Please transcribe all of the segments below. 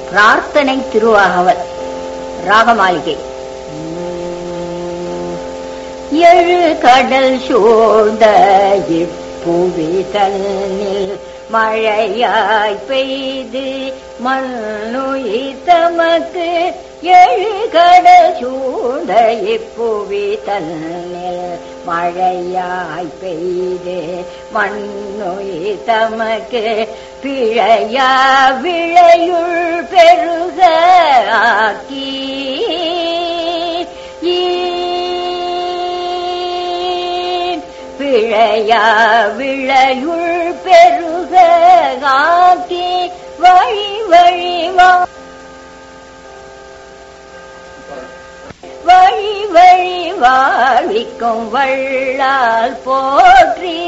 பிரார்த்தனை திருவாகவல் ராகமாளிகை எழு கடல் சூழ்ந்த இப்புவி தன்னில் மழையாய் பெய்து மண்ணுயிர் தமக்கு எழு கடல் சூழ்ந்த இப்புவி தன்னில் மழையாய் பெய்து மண்ணுயிர் தமக்கு பிழையா விளையுள் பெருக ஆக்கி பிழையா விளையுள் பெருக ஆக்கி வழி வழி வா வழி வழி வாழ்விக்கும் வள்ளால் போற்றி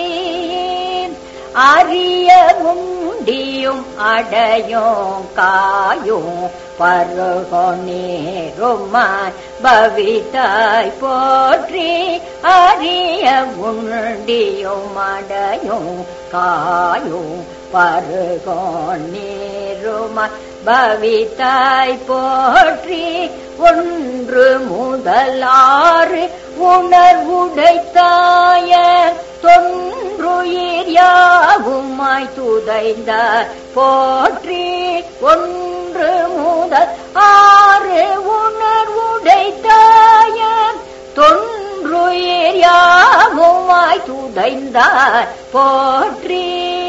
அரிய உண்டியும் அடையும் காயும் பருகோ நேருமாய் பவித்தாய் போற்றி அரிய உண்டியும் அடையும் காயும் பருகோ நேருமாய் பவித்தாய் போற்றி ஒன்று முதலாறு உணர்வுடைத்தாய தொன்றுயிர் யாவுமாய் துதைந்த போற்றி ஒன்று முதல் ஆறு உணர்வுடைத்தாய தொன்றுயிர் யாவுமாய் துதைந்த போற்றி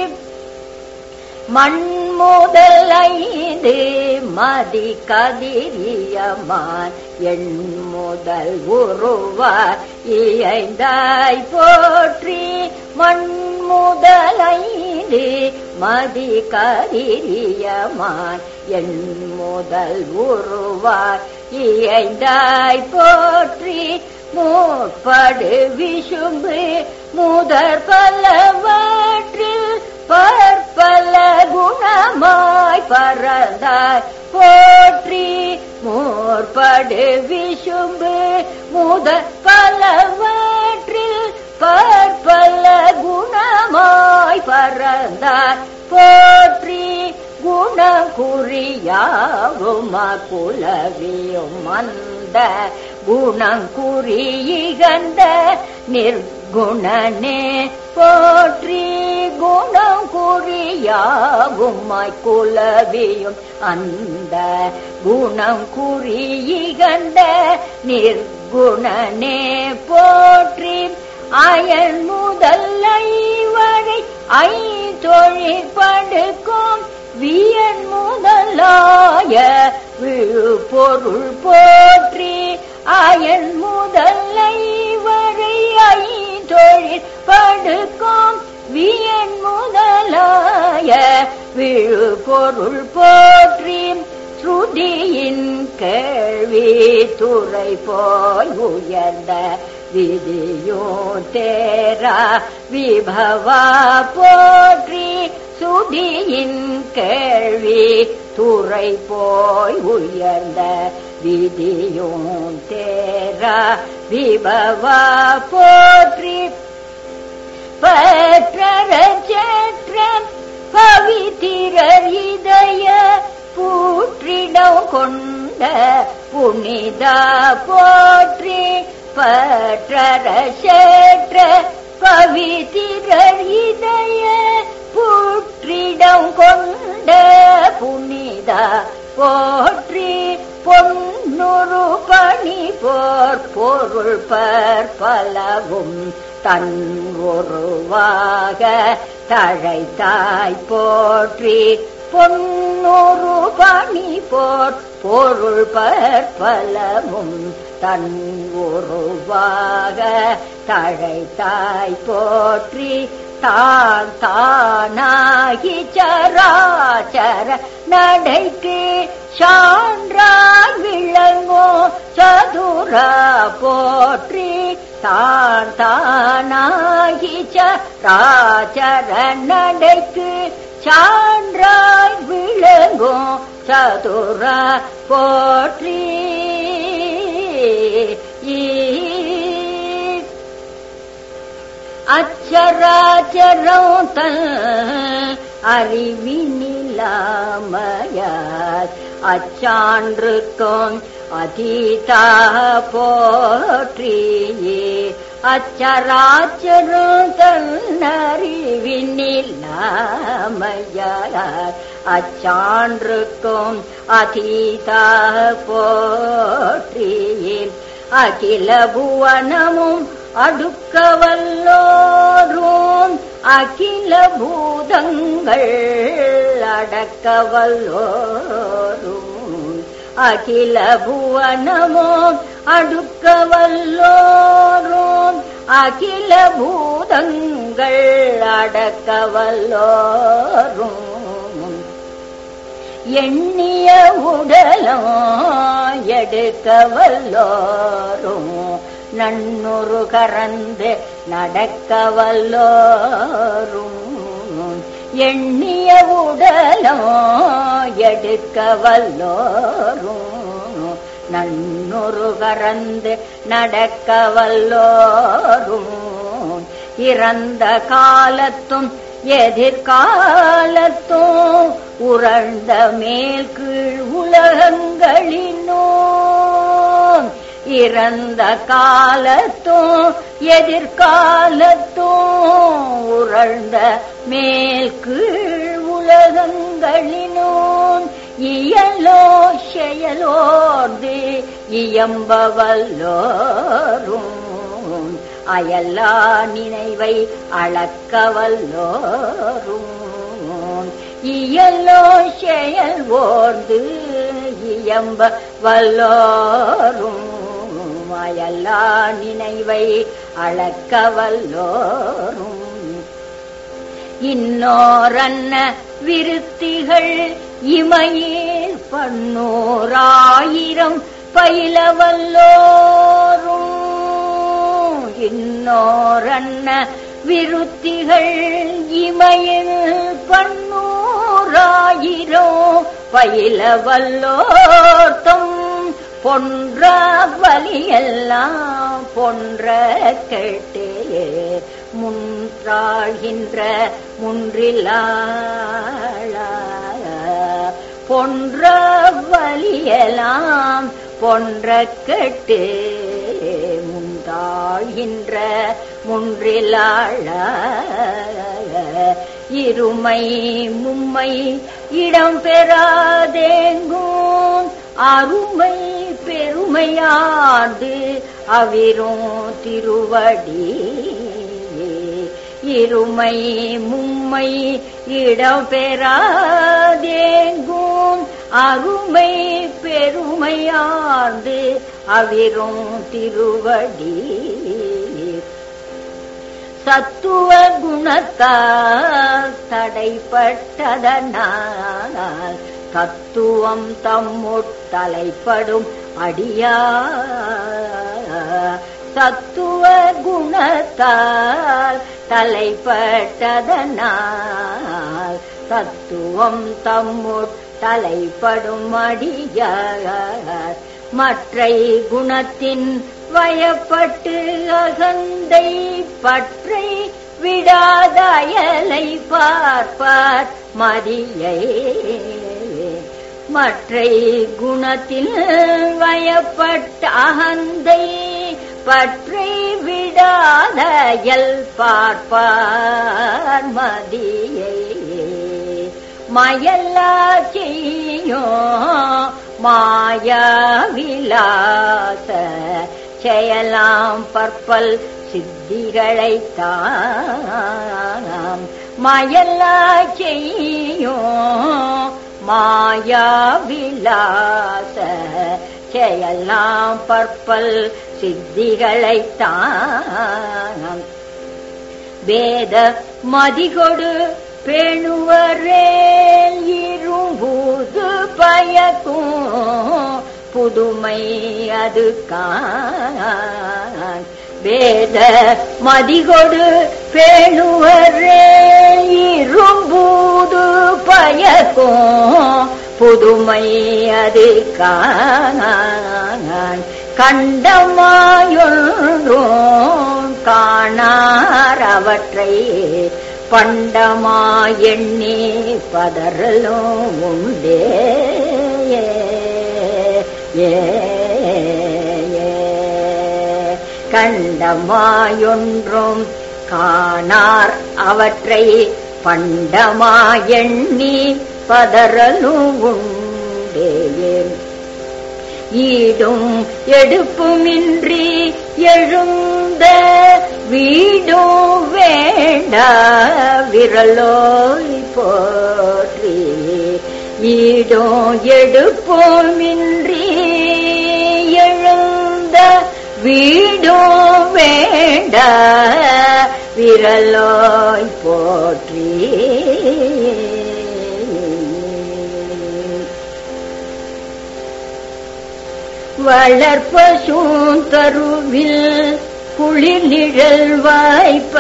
மண் முதல் ஐந்து மதி கதிரியமான் எண் முதல் உருவார் இயந்தாய் போற்றி மண் முதல் ஐந்து மதி கதிரியமான் எண் முதல் உருவார் இயந்தாய் போற்றி மூப்படு விசும்பு முதற் பலவற்றில் பற்பல குணமாய் பறந்தாய் போற்றி மூற்படு விசும்பு முத பலவற்றில் பற்பல குணமாய் பறந்தாய் போற்றி குணம் குறியாவும் குலவியும் அந்த குணம் குறியிகந்த நிர்குணனே போற்றி குணம் குறியாவுமாய் குலவியும் அந்த குணம் குறியிகந்த நிர்குணனே போற்றி அயன் முதல்லை வரை ஐந்தொழில் படுக்கும் வியன் முதலாய விழு பொருள் போற்றி அயன் முதல்லை வரை ஐந்தொழில் படுக்கும் வியன் முதலாய விழு பொருள் போற்றி ஸ்ருதியின் கேள்வி துறை போய் உயர்ந்த விதியோ தேரா விபவா போற்றி சுதியின் கேள்வி துறை போய் உயர்ந்த விதியும் தேரா விபவா போற்றி பற்றரச்சற்ற பவித்திரர் இதய பூற்றிடம் கொண்ட புனிதா போற்றி பற்றரசற்ற பவித்திரர் இதய புற்றிடம் கொண்ட புனிதா போற்றி பொன்னுரு பணி போர் பொருள் பற்பலவும் தன் ஒருவாக தழைத்தாய் போற்றி பொன்னொரு பணி போர் பொருள் பற்பலவும் தன் ஒருவாக தழைத்தாய் போற்றி தான் தானாகி சராச்சர நடைக்கு சான்றாய் விளங்கோ சதுரா போற்றி தான் தானாகி சராச்சர நடைக்கு சான்றாய் விளங்கோ சதுரா போற்றி அச்சராச்சரம் தன் அறிவினிலாமயார் அச்சான்றுக்கும் அதீதா போற்றியே அச்சராச்சரும் தன்னறிவினில்லாமையார் அச்சான்றுக்கும் அதீதா போற்றியே அகில புவனமும் அடுக்க வல்லோரும் அகில பூதங்கள் அடக்க வல்லோரும் அகில புவனமும் அடுக்க வல்லோரும் அகில பூதங்கள் அடக்க வல்லோரும் எண்ணிய உடலும் எடுக்க வல்லோரும் நன்னொரு கறந்து நடக்க வல்லோரும் எண்ணிய உடலும் எடுக்க வல்லோரும் நன்னொரு கறந்து நடக்க வல்லோரும் இறந்த காலத்தும் எதிர்காலத்தும் உறழ்ந்த மேல் கீழ் உலகங்களினோ இறந்த காலத்தும் எதிர்காலத்தும் உறழ்ந்த மேல் கீழ் உலகங்களினோம் இயலோ செயலோர்ந்து இயம்ப வல்லோரும் அயல்லா நினைவை அளக்க வல்லோரும் இயலோ செயல் ஓர்ந்து இயம்ப வல்லோரும் அயல்லா நினைவை அளக்க வல்லோரும் இன்னோரன்ன விருத்திகள் இமையில் பன்னோராயிரம் பயில வல்லோரும் இன்னோரன்ன விருத்திகள் இமையில் பன்னூராயிரம் பயில வல்லோர்த்தம் பொன்ற வலியெல்லாம் பொன்ற கேட்டே முன்றாகின்ற முன்றிலாள பொன்ற வலியெல்லாம் பொன்ற கெட்டு முந்தாழ்கின்ற முன்றிலாள இருமை மும்மை இடம் பெறாதேங்கும் அருமை பெருமையாண்டு அவிரும் திருவடி இருமை மும்மை இடம் பெறாதேங்கும் அருமை பெருமையாண்டு அவிரும் திருவடி சத்துவ குணத்தால் தடைப்பட்டதனால் தத்துவம் தம்முட்டலைப்படும் அடியா சத்துவ குணத்தால் தலைப்பட்டதனால் தத்துவம் தம்முட் தலைப்படும் அடியார் மற்றை குணத்தின் வயப்பட்டு அகந்தை பற்றை விடாத அயலை பார்ப்பார் மதியை மற்றை குணத்தில் வயப்பட்ட அகந்தை பற்றை விடாதயல் பார்ப்பார் மதியை மயல்லா செய்யோ மாயா விலாச செயலாம் பற்பல் சித்திகளைத்தான் மயல்லா செய்யோ மாயா விலாச செயலாம் பற்பல் சித்திகளைத்தான் வேத மதிகொடு பேணுவரேல் இரும்பூது பயக்கும் புதுமை அது கான் வேத மதிகொடு பேணுவரே இரும்பூது பயக்கும் புதுமை அது கான் கண்டமாயொன்றும் காணார் அவற்றை பண்டமா எண்ணி பதறலும் உண்டே ஏ ஏ கண்டமாயொன்றும் காணார் அவற்றை பண்டமாயெண்ணி பதறலும் உண்டேன் ஈடும் எடுப்புமின்றி எழுந்த வீடும் வேண்ட விரலோய் போற்றி ஈடும் எடுப்புமின்றி எழுந்த வீடும் வேண்ட விரலோய் போற்றி வளர்ப்பசும் தருவில் குளிர் நிழல் வாய்ப்ப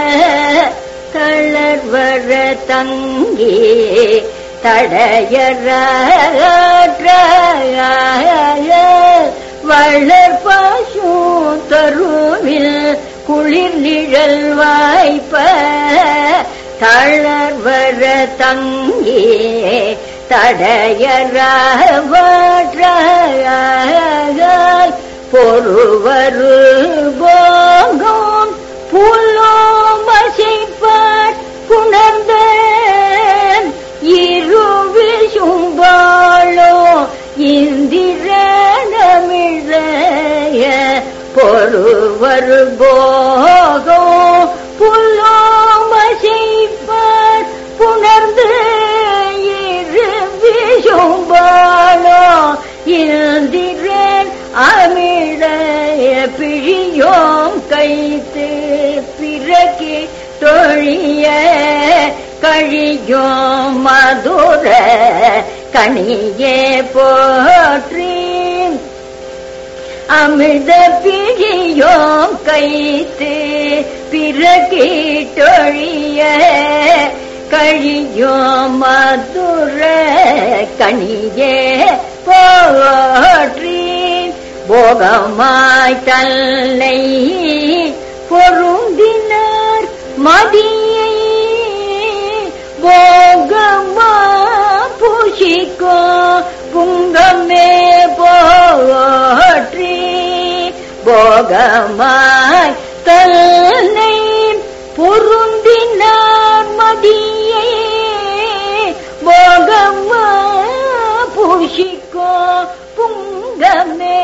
தளர்வர தங்கி தடையற வளர்ப்பசும் தருவில் குளிர் நிழல் வாய்ப்ப தளர்வர தங்கி தடையறால் பொறுவரு போகும் புலோமசைப்பார் புணர்ந்த இருவிசும்பாளோ இந்திரமிழைய பொறுவரு போகும் புலோமசைப்பார் புணர்ந்து இருவிசும்பாளோ இந்திரன் அமிழைய பிழியோம் கைத்து பிறகி தொழிய கழியோம் மதுர கனியே போற்றி அமிர்த பிழியோம் கைத்து பிறகிட்டொழிய கழியோம் மதுர கனியே போற்றி போகமாய் தன்னை பொருந்தினார் மதியை போகமா பூஷிக்கோ புங்கமே போற்றி போகமாய் தன்னை பொருந்தினார் மதியை போகமா பூஷிக்கோ புங்கமே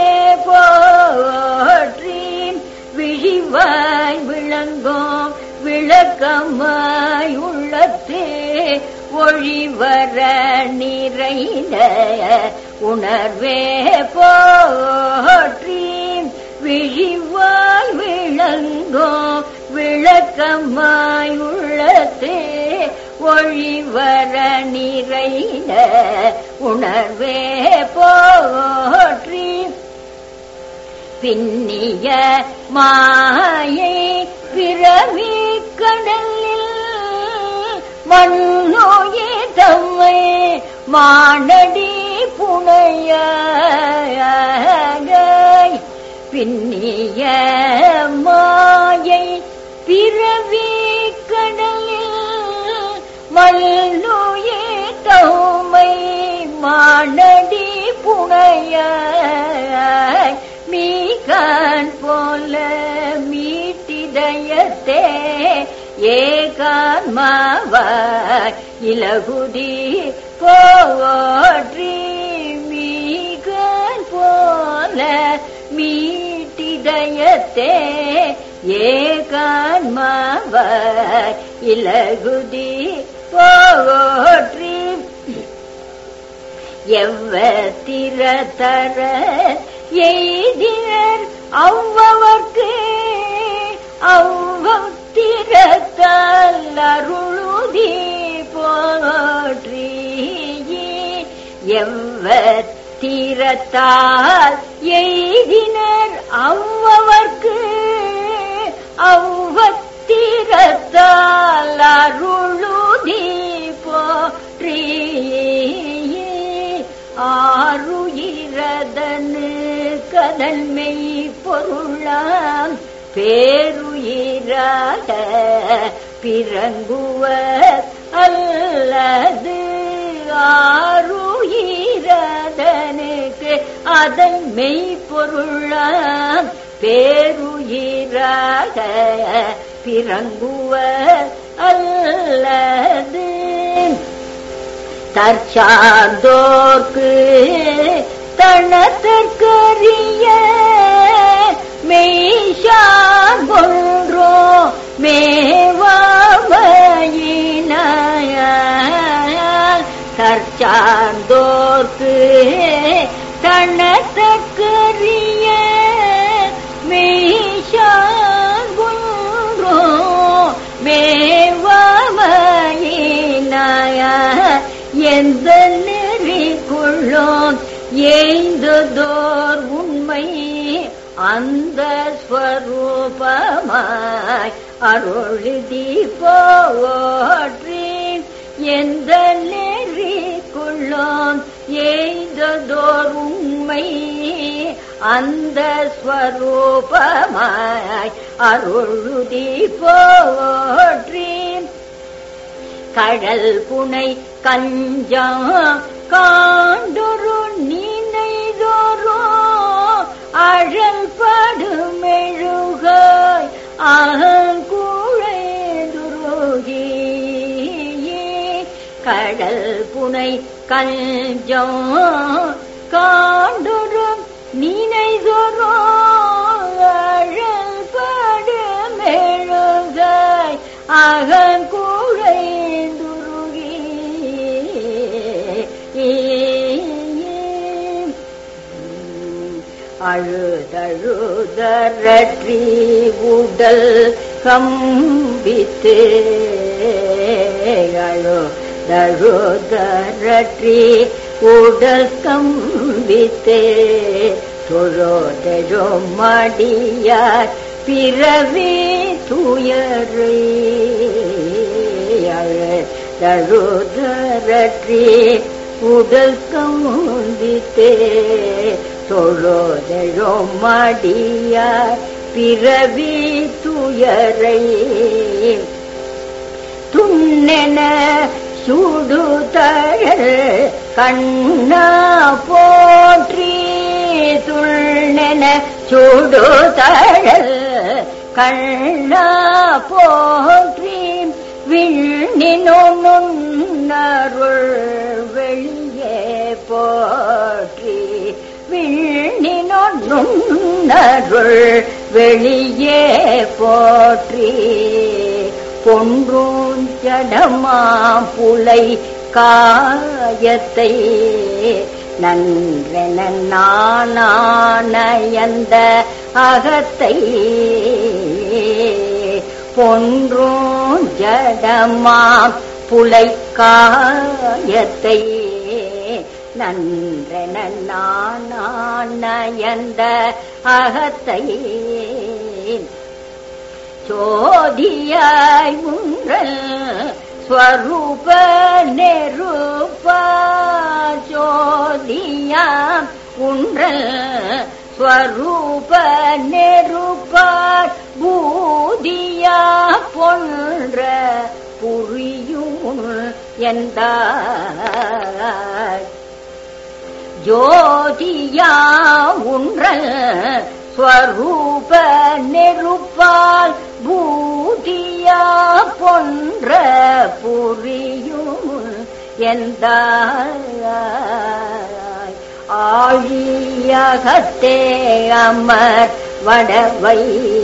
போற்றி விழிவாய் விளங்கும் விளக்கமாய் உள்ளத்தே ஒழிவர நிறைந்த உணர்வே போற்றி விழிவாய் விளங்கும் விளக்கமாய் உள்ளத்தே ஒழிவர நிறைந்த உணர்வே போற்றி பின்னிய மாயை பிறவி கடலில் மண்ணோயே தம்மை மானடி புனைய பின்னிய மாயை பிறவி கடலில் மல்லுயே தம்மை மானடி புனைய மீகான் போல மீட்டிதயத்தே ஏகான்மாவாய் இலகுதி போற்றி மீகான் போல மீட்டிதயத்தே ஏகான்மாவாய் இலகுதி போற்றி எவ்வத்திரதர எய்தினர் அவ்வவர்க்கு அவ்வத்திரத்தால் அருளுதி போற்றி எவ்வத்திரத்தால் எய்தினர் அவ்வவர்க்கு அவ்வத்திரத்தால் அருளுதி போற்றி ஆறுயிரதனு கதன்மை பொருளாம் பேருயிராக பிறங்குவர் அல்லது ஆறுயிரதனு அதை மெய்ப்பொருளாம் பேருயிராக பிறங்குவர் அல்லது தற்சார்ந்தோர்க்கு தனத்திற்கரிய மெய்ஷார்பொன்றோ மேவாமையினாயால் தற்சார்ந்தோர்க்கு தனத்திற்கரிய மெய்ஷார்பொன்றோ மேவாமையினாயால் எந்த நெறிக்குள்ளோம் ஏய்ந்ததோர் உண்மை அந்த ஸ்வரூபமாய் அருளுதி போற்றி எந்த நெறிக்குள்ளோம் ஏய்ந்ததோர் உண்மை அந்த ஸ்வரூபமாய் அருளுதி போற்றி கடல் புனை கஞ்சம் காண்டொரு நினைதோரோ அழல் படுமெழுகாய் அகங்குழைதுருகி கடல் புனை கஞ்சம் காண்டொரு நினைதோரோ அழல் படுமெழுகாய் அகங்குழைந்துருகி அழுதழுதரற்றி உடல் கம்பித்து அழுதழுதரற்றி உடல் கம்பித்து தொழோதழும் மடியார் பிறவி துயரை அழுதழுதரற்றி உடல் கம்பித்தே தொழோதழும் மடியார் பிறவி துயரை துண்ணென சுடுதழல் கண்ணா போற்றி துண்ணென சுடுதழல் கண்ணா போற்றி விண்ணினொன்னருள் வெளியே போற்றி விண்ணினொன்னருள் வெளியே போற்றி பொன்றும் ஜடமாம் புலை காயத்தை நன்றென நானானயந்த அகத்தை பொன்றும் ஜடமாம் புலை காயத்தை நன்றென நானானயந்த அகத்தை சோதியாய் உன்றல் ஸ்வரூப நெருப்பா ஜோதியாம் உன்றல் ஸ்வரூப நெருப்பார் பூதியா பொன்ற புரியும் எந்த ஜோதியா உன்றல் ஸ்வரூப நெருப்பால் பூதியா பொன்ற புரியும் எந்த ஆழியகத்தே அமர் வடவை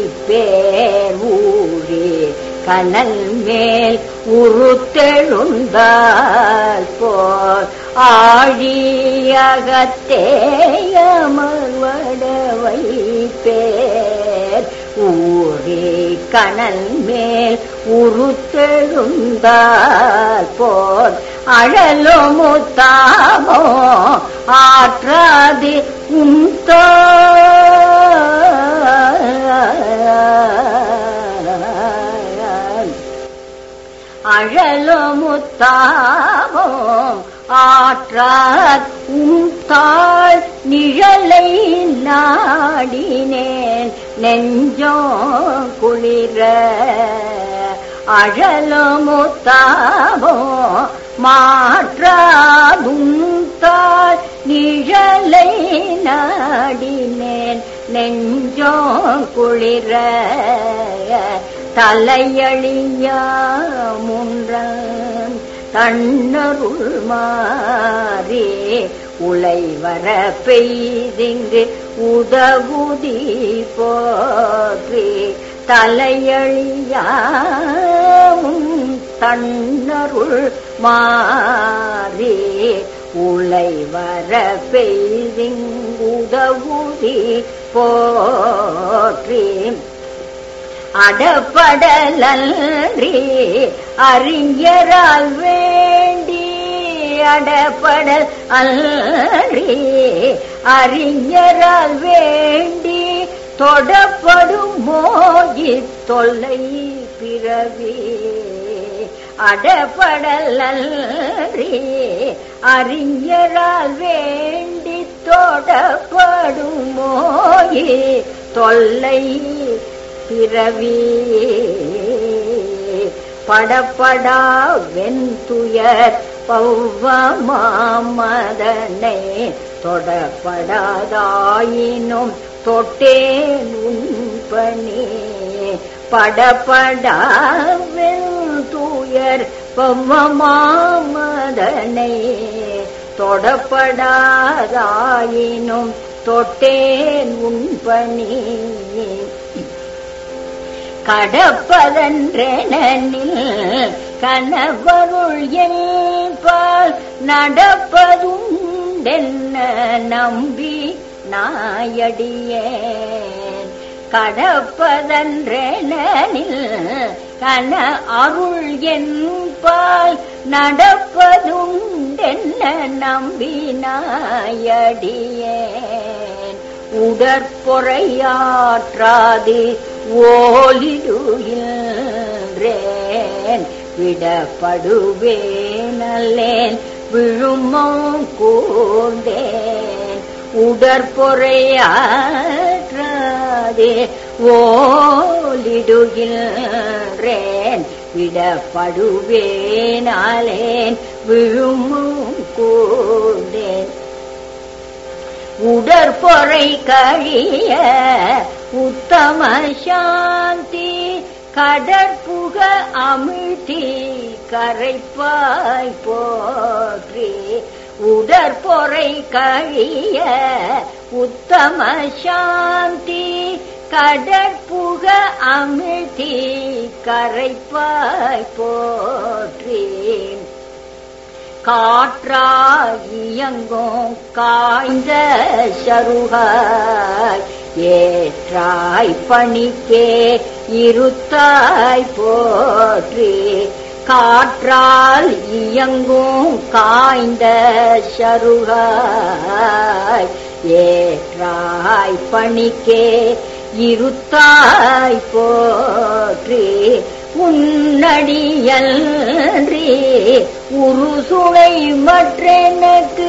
பேரூரே கனல் மேல் உருத்தெழுந்தால் போல் ஆழியகத்தே அமர் வடவை பேர் ஊரே கனல் மேல் உருத்தெழுந்தால் போல் அழலோ முத்தாமோ ஆற்றாது உந்தோ அழலோ முத்தாமோ ஆற்றார் உந்தாள் நிழலை நாடினேன் நெஞ்சோ குளிர அழலோ முத்தாமோ மாற்றாதுந்தாள் நிழலை நாடினேன் நெஞ்சோ குளிர தலையழியா முன்றன் தன்னருள் மாறே உளைவர பெய்திங்கு உதவுதி போற்றி தலையழியாமும் தன்னருள் மாறே உளைவர பெய்திங்குதவுதி போற்றி அடப்படலன்றி அறிஞரால் வேண்டி அடப்படல் அன்றி அறிஞரால் வேண்டி தொடப்படும் மோகி தொல்லை பிறவி அடப்படல் அன்றி அறிஞரால் வேண்டி தொடப்படும் மோகி தொல்லை பிறவி படப்படா வெந்துயர் பௌவமாமதனை தொடப்படாதாயினும் தொட்டேன் உன்பனே படப்படா வெந்துயர் பௌவமாமதனை தொடப்படாதாயினும் தொட்டேன் உன்பனே கடப்பதன்றெனில் கணவருள் என்பால் நடப்பதுண்டென்ன நம்பி நாயடியேன் கடப்பதன்றெனில் கன அருள் என்பால் நடப்பதுண்டென்ன நம்பி நாயடியேன் உடற்பொறையாற்றாது ஓலிடுகின்றேன் விடப்படுவேனல்லேன் விழுமம் கூர்ந்தேன் உடற்பொறையாற்றாதே ஓலிடுகின்றேன் விடப்படுவேனாலேன் விழுமும் கூர்ந்தேன் உடற்பொறை கழிய உத்தம சாந்தி கடற்புக அமிழ்த்தி கரைப்பாய் போற்றி உடற்பொறை கழிய உத்தம சாந்தி கடற்புக அமிழ்த்தி கரைப்பாய் போற்றி காற்றாயியங்கும் காய்ந்த சருகாய் ஏற்றாய் பணிக்கே இருத்தாய் போற்றி காற்றால் இயங்கும் காய்ந்த சருகாய் ஏற்றாய் பணிக்கே இருத்தாய் போற்றி உன்னடியன்றி உரு சுவை மற்றெனக்கு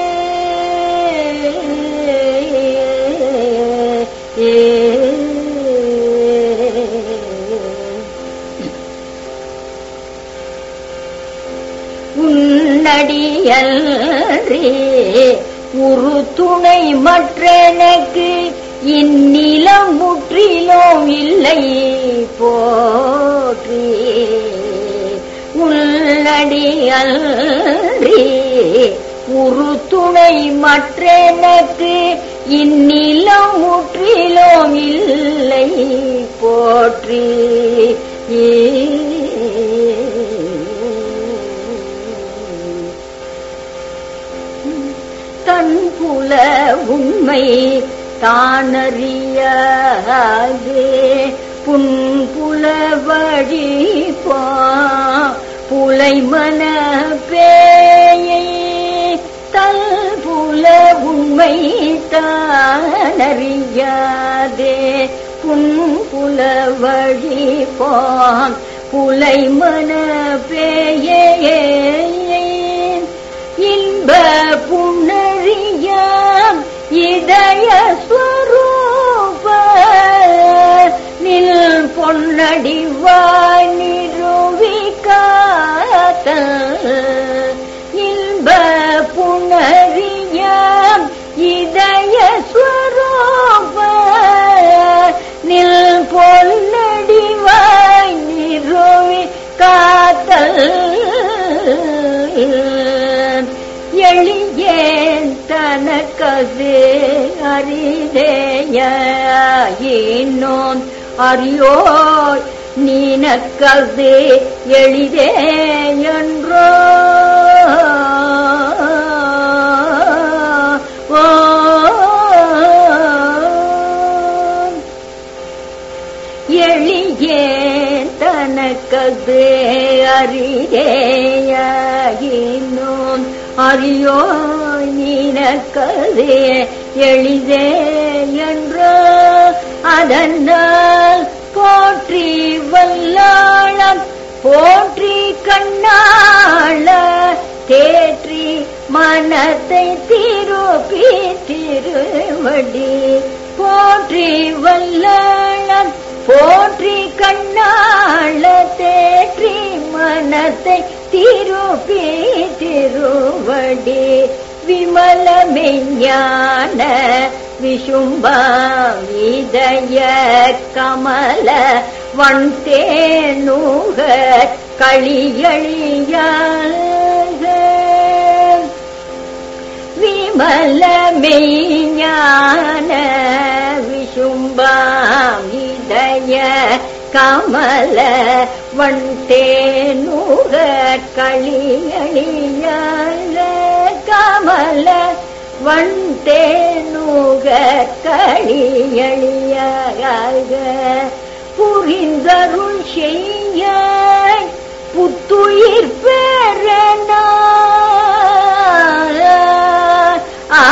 உன்னடியன்றி உரு துணை மற்றெனக்கு இந்நிலம் முற்றிலும் இல்லை போற்றி உள்ளடி அன்றி உரு துணை மற்றெனக்கு இந்நிலம் முற்றிலும் இல்லை போற்றி தன் புல உண்மை தானறியாதே புன்புல வழி பா புலை மன பேயை தல் புல உண்மை தானறியாதே புன்புல வழி பாம் புலை மன பேயே இன்ப புணரியாம் இதய ஸ்வரூப நில் பொன்னடிவாய் நிறுவிக்காத்த இன்ப புணரியாம் எளியேன் தனக்கது அரிதேயினோம் அறியோய் நீனக்கது எளிதே என்றோ ஓ எளியே தனக்கது அறிதேயினோம் அறியோ நீனக்கது எளிதே என்றோ அதனால் போற்றி வல்லாளம் போற்றி கண்ணாள தேற்றி மனத்தை திருப்பி திருவடி போற்றி வல்லாளம் போற்றி கண்ணாள தேற்றி மனத்தை திருப்பி திருவடி விமல மெஞ்ஞான விஷும்பாம் இதய கமல வன் தேனுக களியழியாக விமல மெய்ஞான விஷும்பாம் இதய கமல வன் தேனுக களியழியாக கமல வன் தேனுக களியழியாக புரிந்தருள் செய்ய புத்துயிர் பெறனா ஆ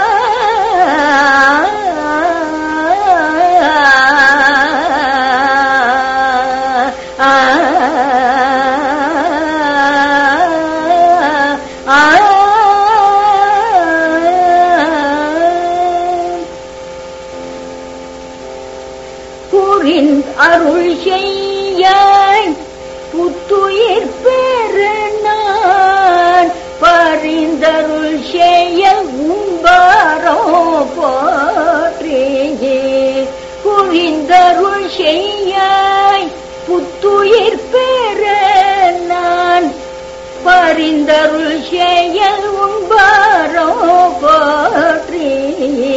புரிந் அருள் செய்ய புத்துயிர் பெற நான் பரிந்தருள் செய்ய உம்பாரோ போற்றியே புரிந்தருள் செய்ய புத்துயிர் பெற நான் பரிந்தருள் செய்ய உம்பாரோ போற்றியே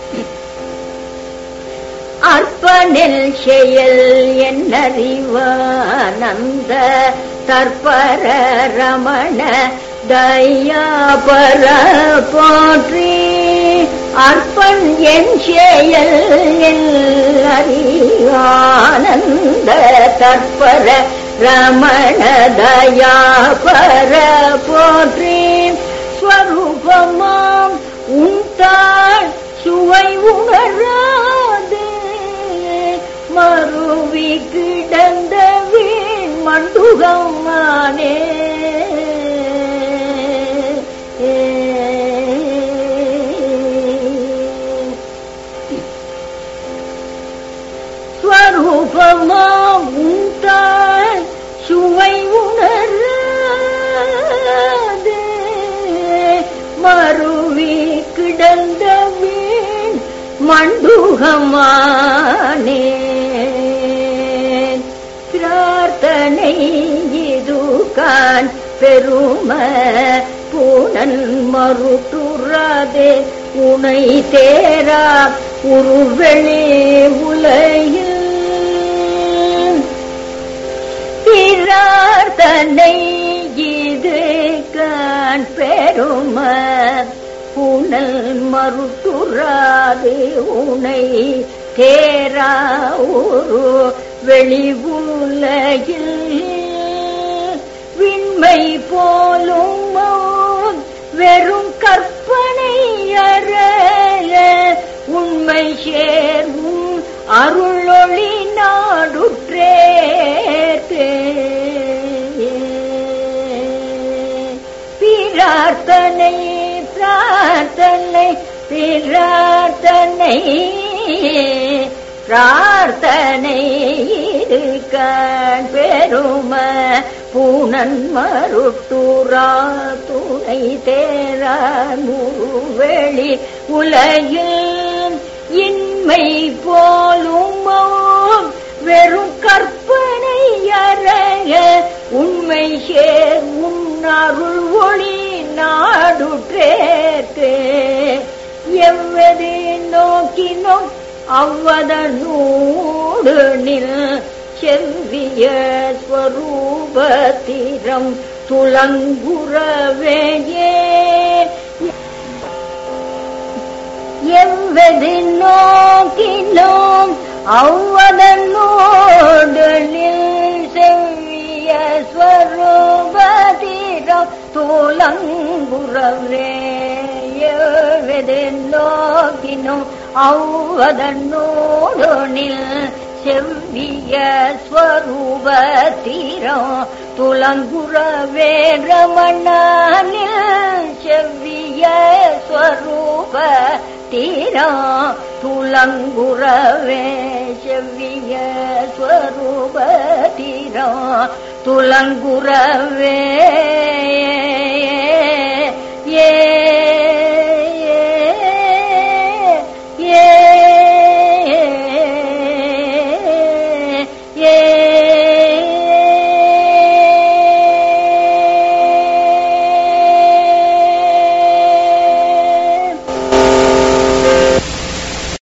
அற்பனில் செயல் என்னறிவானந்த தற்பர ரமண தயாபர போற்றி அற்பன் என் செயல் அறிவானந்த தற்பர ரமண தயாபர போற்றி ஸ்வரூபமாம் உண்டாள் சுவை உணராது மறுவி கிடந்த வீண் மண்டுகமானே ஸ்வரூபமாம் உண்டாள் சுவை உணராது மறுவி கிடந்த வீண் மண்டுகமானே பிரார்த்தனை இதுகான் பெரும பூனன் மறுட்டுறாதே உனை தேரா உருவெளி உலகில் பிரார்த்தனை இது கான் பெரும புனல் மறுத்துறாது உனை தேரா ஒரு வெளி உலகில் விண்மை போலும் வெறும் கற்பனை அறைய உண்மை சேர்வும் அருளொளி நாடுற்றேத்தே பிரார்த்தனை பிரார்த்தனை பிரார்த்தனை பிரார்த்தனை இருக்கான் பெரும பூனன் மருட்டுரா துணை தேரா முருவெளி உலகில் இன்மை போலும் வெறும் கற்பனை அறைய உண்மை சேர் உன்னருள் ஒளி நாடுற்றேற்கு எவ்வது நோக்கினோம் அவ்வதனூடு நில் செவ்விய ஸ்வரூபத்திரம் துளங்குறவேயே எவ்வது நோக்கினோம் அவ்வதனோடு நில் செவ்விய ஸ்வரூபத்திரம் துளங்குறவே எவ்வது நோக்கினோம் அவ்வதனோடு நில் செவ்விய ஸ்வரூபத்திரம் துளங்குறவே ரமணனில் செவ்விய ஸ்வரூப தீரம் துளங்குறவே செவ்விய ஸ்வரூப தீரம் துளங்குறவே ஏ